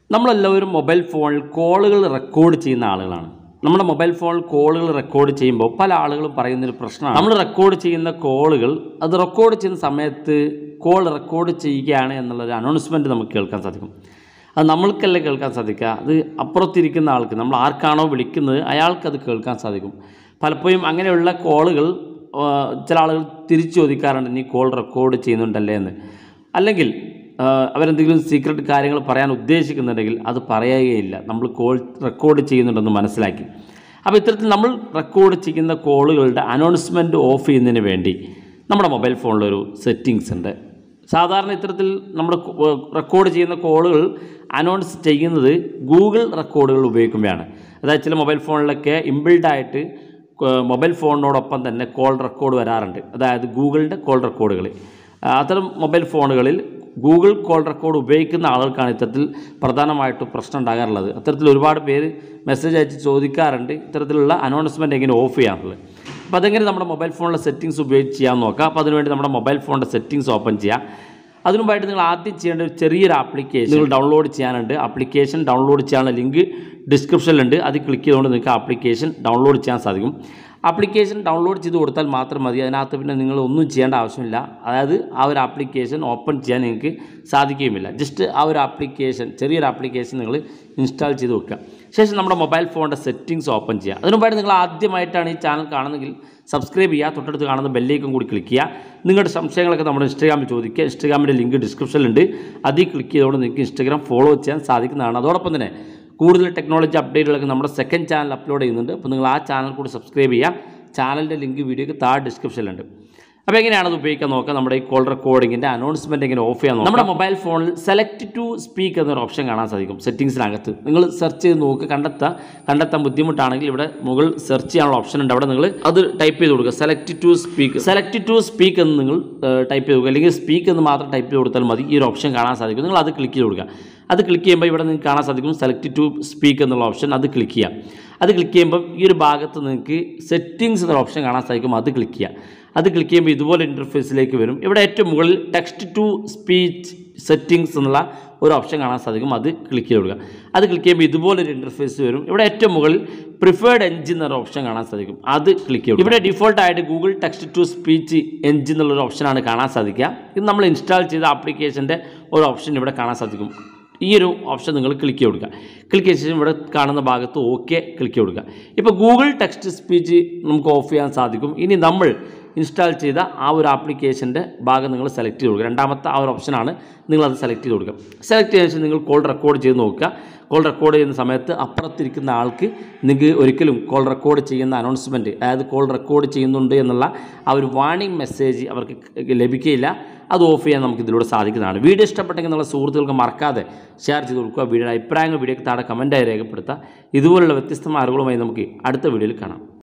നമ്മളെല്ലാവരും മൊബൈൽ ഫോണിൽ കോളുകൾ റെക്കോർഡ് ചെയ്യുന്ന ആളുകളാണ് നമ്മുടെ മൊബൈൽ ഫോണിൽ കോളുകൾ റെക്കോർഡ് ചെയ്യുമ്പോൾ പല ആളുകളും പറയുന്നൊരു പ്രശ്നമാണ് നമ്മൾ റെക്കോർഡ് ചെയ്യുന്ന കോളുകൾ അത് റെക്കോർഡ് ചെയ്യുന്ന സമയത്ത് കോൾ റെക്കോർഡ് ചെയ്യുകയാണ് എന്നുള്ളൊരു അനൗൺസ്മെൻറ്റ് നമുക്ക് കേൾക്കാൻ സാധിക്കും അത് നമ്മൾക്കല്ല കേൾക്കാൻ സാധിക്കുക അത് അപ്പുറത്തിരിക്കുന്ന ആൾക്ക് നമ്മൾ ആർക്കാണോ വിളിക്കുന്നത് അയാൾക്കത് കേൾക്കാൻ സാധിക്കും പലപ്പോഴും അങ്ങനെയുള്ള കോളുകൾ ആ, ചില ആളുകൾ തിരിച്ചു ചോദിക്കാറുണ്ട് നീ കോൾ റെക്കോർഡ് ചെയ്യുന്നുണ്ടല്ലേ എന്ന് അല്ലെങ്കിൽ ആ, അവരെന്തെങ്കിലും സീക്രട്ട് കാര്യങ്ങൾ പറയാൻ ഉദ്ദേശിക്കുന്നുണ്ടെങ്കിൽ അത് പറയുകയില്ല നമ്മൾ കോൾ റെക്കോർഡ് ചെയ്യുന്നുണ്ടെന്ന് മനസ്സിലാക്കി അപ്പോൾ ഇത്തരത്തിൽ നമ്മൾ റെക്കോർഡ് ചെയ്യുന്ന കോളുകളുടെ അനൗൺസ്മെൻറ്റ് ഓഫ് ചെയ്യുന്നതിന് വേണ്ടി നമ്മുടെ മൊബൈൽ ഫോണിലൊരു സെറ്റിങ്സ് ഉണ്ട് സാധാരണ ഇത്തരത്തിൽ നമ്മൾ റെക്കോർഡ് ചെയ്യുന്ന കോളുകൾ അനൗൺസ് ചെയ്യുന്നത് ഗൂഗിൾ റെക്കോർഡുകൾ ഉപയോഗിക്കുമ്പോഴാണ് അതായത് ചില മൊബൈൽ ഫോണിലൊക്കെ ഇമ്പിൾഡായിട്ട് മൊബൈൽ ഫോണിനോടൊപ്പം തന്നെ കോൾ റെക്കോർഡ് വരാറുണ്ട് അതായത് ഗൂഗിളിൻ്റെ കോൾ റെക്കോർഡുകൾ അത്തരം മൊബൈൽ ഫോണുകളിൽ ഗൂഗിൾ കോൾ റെക്കോർഡ് ഉപയോഗിക്കുന്ന ആളുകൾക്കാണ് ഇത്തരത്തിൽ പ്രധാനമായിട്ടും പ്രശ്നം ഉണ്ടാകാറുള്ളത് അത്തരത്തിൽ ഒരുപാട് പേര് മെസ്സേജ് അയച്ച് ചോദിക്കാറുണ്ട് ഇത്തരത്തിലുള്ള അനൗൺസ്മെൻറ്റ് എങ്ങനെ ഓഫ് ചെയ്യാറുള്ളത് അപ്പോൾ അതെങ്ങനെ നമ്മുടെ മൊബൈൽ ഫോണിലെ സെറ്റിങ്സ് ഉപയോഗിച്ച് ചെയ്യാൻ നോക്കാം അപ്പോൾ അതിനുവേണ്ടി നമ്മുടെ മൊബൈൽ ഫോണിൻ്റെ സെറ്റിങ്സ് ഓപ്പൺ ചെയ്യാം അതിനുമുമ്പായിട്ട് നിങ്ങൾ ആദ്യം ചെയ്യേണ്ട ഒരു ചെറിയൊരു ആപ്ലിക്കേഷൻ നിങ്ങൾ ഡൗൺലോഡ് ചെയ്യാനുണ്ട് ആപ്ലിക്കേഷൻ ഡൗൺലോഡ് ചെയ്യാനുള്ള ലിങ്ക് ഡിസ്ക്രിപ്ഷനിലുണ്ട് അത് ക്ലിക്ക് ചെയ്തുകൊണ്ട് നിങ്ങൾക്ക് ആപ്ലിക്കേഷൻ ഡൗൺലോഡ് ചെയ്യാൻ സാധിക്കും ആപ്ലിക്കേഷൻ ഡൗൺലോഡ് ചെയ്ത് കൊടുത്താൽ മാത്രം മതി അതിനകത്ത് പിന്നെ നിങ്ങൾ ഒന്നും ചെയ്യേണ്ട ആവശ്യമില്ല അതായത് ആ ഒരു ആപ്ലിക്കേഷൻ ഓപ്പൺ ചെയ്യാൻ നിങ്ങൾക്ക് സാധിക്കുകയുമില്ല ജസ്റ്റ് ആ ഒരു ആപ്ലിക്കേഷൻ ചെറിയൊരു ആപ്ലിക്കേഷൻ നിങ്ങൾ ഇൻസ്റ്റാൾ ചെയ്ത് വെക്കുക ശേഷം നമ്മുടെ മൊബൈൽ ഫോണിൻ്റെ സെറ്റിങ്സ് ഓപ്പൺ ചെയ്യുക അതിനുമുമ്പായിട്ട് നിങ്ങൾ ആദ്യമായിട്ടാണ് ഈ ചാനൽ കാണുന്നതെങ്കിൽ സബ്സ്ക്രൈബ് ചെയ്യുക തൊട്ടടുത്ത് കാണുന്ന ബെല്ലേക്കും കൂടി ക്ലിക്ക് ചെയ്യുക നിങ്ങളുടെ സംശയങ്ങളൊക്കെ നമ്മുടെ ഇൻസ്റ്റാഗ്രാമിൽ ചോദിക്കുക ഇൻസ്റ്റാഗ്രാമിൻ്റെ ലിങ്ക് ഡിസ്ക്രിപ്ഷനിലുണ്ട് അതിൽ ക്ലിക്ക് ചെയ്തുകൊണ്ട് നിങ്ങൾക്ക് ഇൻസ്റ്റാഗ്രാം ഫോളോ ചെയ്യാൻ സാധിക്കുന്നതാണ് അതോടൊപ്പം തന്നെ കൂടുതൽ ടെക്നോളജി അപ്ഡേറ്റുകളൊക്കെ നമ്മുടെ സെക്കൻഡ് ചാനൽ അപ്ലോഡ് ചെയ്യുന്നുണ്ട് അപ്പോൾ നിങ്ങൾ ആ ചാനൽ കൂടി സബ്സ്ക്രൈബ് ചെയ്യുക ചാനലിൻ്റെ ലിങ്ക് വീഡിയോക്ക് താഴെ ഡിസ്ക്രിപ്ഷനിലുണ്ട് അപ്പോൾ എങ്ങനെയാണ് അത് ഉപയോഗിക്കാൻ നോക്കുക നമ്മുടെ ഈ കോൾ റെക്കോർഡിങ്ങിൻ്റെ അനൗൺസ്മെൻറ്റ് എങ്ങനെ ഓഫ് ചെയ്യാൻ നോക്കാം നമ്മുടെ മൊബൈൽ ഫോണിൽ സെലക്ട് ടു സ്പീക്ക് എന്നൊരു ഓപ്ഷൻ കാണാൻ സാധിക്കും സെറ്റിങ്സിനകത്ത് നിങ്ങൾ സെർച്ച് ചെയ്ത് നോക്കുക കണ്ടെത്താൻ കണ്ടെത്താൻ ബുദ്ധിമുട്ടാണെങ്കിൽ ഇവിടെ മുകളിൽ സെർച്ച് ചെയ്യാനുള്ള ഓപ്ഷൻ ഉണ്ട് അവിടെ നിങ്ങൾ അത് ടൈപ്പ് ചെയ്ത് കൊടുക്കുക select to speak select to speak എന്ന് നിങ്ങൾ ടൈപ്പ് ചെയ്ത് കൊടുക്കുക അല്ലെങ്കിൽ സ്പീക്ക് എന്ന് മാത്രം ടൈപ്പ് ചെയ്ത് കൊടുത്താൽ മതി ഈ ഒരു ഓപ്ഷൻ കാണാൻ സാധിക്കും നിങ്ങൾ അത് ക്ലിക്ക് ചെയ്ത് കൊടുക്കുക അത് ക്ലിക്ക് ചെയ്യുമ്പോൾ ഇവിടെ നിങ്ങൾക്ക് കാണാൻ സാധിക്കും സെലക്ട് ടു സ്പീക്ക് എന്നുള്ള ഓപ്ഷൻ അത് ക്ലിക്ക് ചെയ്യാം അത് ക്ലിക്ക് ചെയ്യുമ്പോൾ ഈ ഒരു ഭാഗത്ത് നിങ്ങൾക്ക് സെറ്റിങ്സ് എന്നൊരു ഓപ്ഷൻ കാണാൻ സാധിക്കും അത് ക്ലിക്ക് ചെയ്യുക അത് ക്ലിക്ക് ചെയ്യുമ്പോൾ ഇതുപോലെ ഇൻ്റർഫേസിലേക്ക് വരും ഇവിടെ ഏറ്റവും മുകളിൽ ടെക്സ്റ്റ് ടു സ്പീച്ച് സെറ്റിങ്സ് എന്നുള്ള ഒരു ഓപ്ഷൻ കാണാൻ സാധിക്കും അത് ക്ലിക്ക് ചെയ്ത് കൊടുക്കുക അത് ക്ലിക്ക് ചെയ്യുമ്പോൾ ഇതുപോലൊരു ഇൻ്റർഫേസ് വരും ഇവിടെ ഏറ്റവും മുകളിൽ പ്രിഫേർഡ് എൻജിൻ എന്നൊരു ഓപ്ഷൻ കാണാൻ സാധിക്കും അത് ക്ലിക്ക് ചെയ്യും ഇവിടെ ഡിഫോൾട്ട് ആയിട്ട് Google text to speech engine എന്നുള്ളൊരു ഓപ്ഷനാണ് കാണാൻ സാധിക്കുക ഇത് നമ്മൾ ഇൻസ്റ്റാൾ ചെയ്ത ആപ്ലിക്കേഷൻ്റെ ഒരു ഓപ്ഷൻ ഇവിടെ കാണാൻ സാധിക്കും ഈ ഒരു ഓപ്ഷൻ നിങ്ങൾ ക്ലിക്ക് ചെയ്ത് കൊടുക്കുക ക്ലിക്ക് ചെയ്ത ശേഷം ഇവിടെ കാണുന്ന ഭാഗത്ത് ഓക്കെ ക്ലിക്ക് ചെയ്ത് കൊടുക്കുക ഇപ്പോൾ ഗൂഗിൾ ടെക്സ്റ്റ് സ്പീച്ച് നമുക്ക് ഓഫ് ചെയ്യാൻ സാധിക്കും ഇനി നമ്മൾ ഇൻസ്റ്റാൾ ചെയ്ത ആ ഒരു ആപ്ലിക്കേഷൻ്റെ ഭാഗം നിങ്ങൾ സെലക്ട് ചെയ്ത് കൊടുക്കുക രണ്ടാമത്തെ ആ ഒരു ഓപ്ഷനാണ് നിങ്ങളത് സെലക്ട് ചെയ്ത് കൊടുക്കുക സെലക്ട് ചെയ്ത ശേഷം നിങ്ങൾ കോൾ റെക്കോർഡ് ചെയ്ത് നോക്കുക കോൾ റെക്കോർഡ് ചെയ്യുന്ന സമയത്ത് അപ്പുറത്തിരിക്കുന്ന ആൾക്ക് നിങ്ങൾക്ക് ഒരിക്കലും കോൾ റെക്കോർഡ് ചെയ്യുന്ന അനൗൺസ്മെൻറ്റ് അതായത് കോൾ റെക്കോർഡ് ചെയ്യുന്നുണ്ട് എന്നുള്ള ആ ഒരു വാണിംഗ് മെസ്സേജ് അവർക്ക് ലഭിക്കുകയില്ല അത് ഓഫ് ചെയ്യാൻ നമുക്ക് ഇതിലൂടെ സാധിക്കുന്നതാണ് വീഡിയോ ഇഷ്ടപ്പെട്ടെങ്കിൽ നിങ്ങളുടെ സുഹൃത്തുക്കൾക്ക് മറക്കാതെ ഷെയർ ചെയ്ത് കൊടുക്കുക വീഡിയോയുടെ അഭിപ്രായങ്ങൾ വീഡിയോക്ക് താഴെ കമൻറ്റായി രേഖപ്പെടുത്തുക ഇതുപോലുള്ള വ്യത്യസ്തമായ അറിവുകളുമായി നമുക്ക് അടുത്ത വീഡിയോയിൽ കാണാം